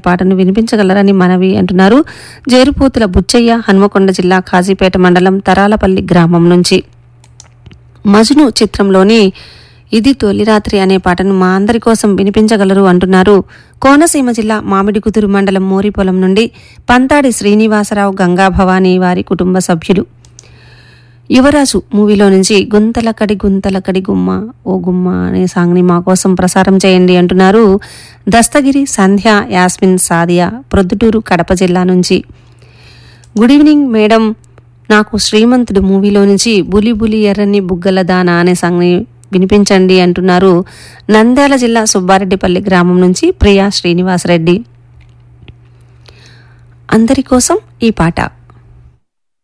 పాటను వినిపించగలరని మనవి అంటున్నారు జేరుపోతుల బుచ్చయ్య హన్మకొండ జిల్లా కాజీపేట మండలం తరాలపల్లి గ్రామం నుంచి మజ్ను చిత్రంలోని ఇది తొలి రాత్రి అనే పాటను మా అందరి కోసం వినిపించగలరు అంటున్నారు కోనసీమ జిల్లా మామిడికుదురు మండలం మోరిపొలం నుండి పంతాడి శ్రీనివాసరావు గంగా భవానీ వారి కుటుంబ సభ్యులు యువరాజు మూవీలో నుంచి గుంతలకడి గుంతలకడి గుమ్మ ఓ గుమ్మ అనే సాంగ్ని మా కోసం ప్రసారం చేయండి అంటున్నారు దస్తగిరి సంధ్య యాస్మిన్ సాదియా ప్రొద్దుటూరు కడప జిల్లా నుంచి గుడ్ ఈవినింగ్ మేడం నాకు శ్రీమంతుడు మూవీలో నుంచి బులి బులి ఎర్రని బుగ్గల దాన అనే సాంగ్ని వినిపించండి అంటున్నారు నంద్యాల జిల్లా సుబ్బారెడ్డిపల్లి గ్రామం నుంచి ప్రియా శ్రీనివాసరెడ్డి అందరి కోసం ఈ పాట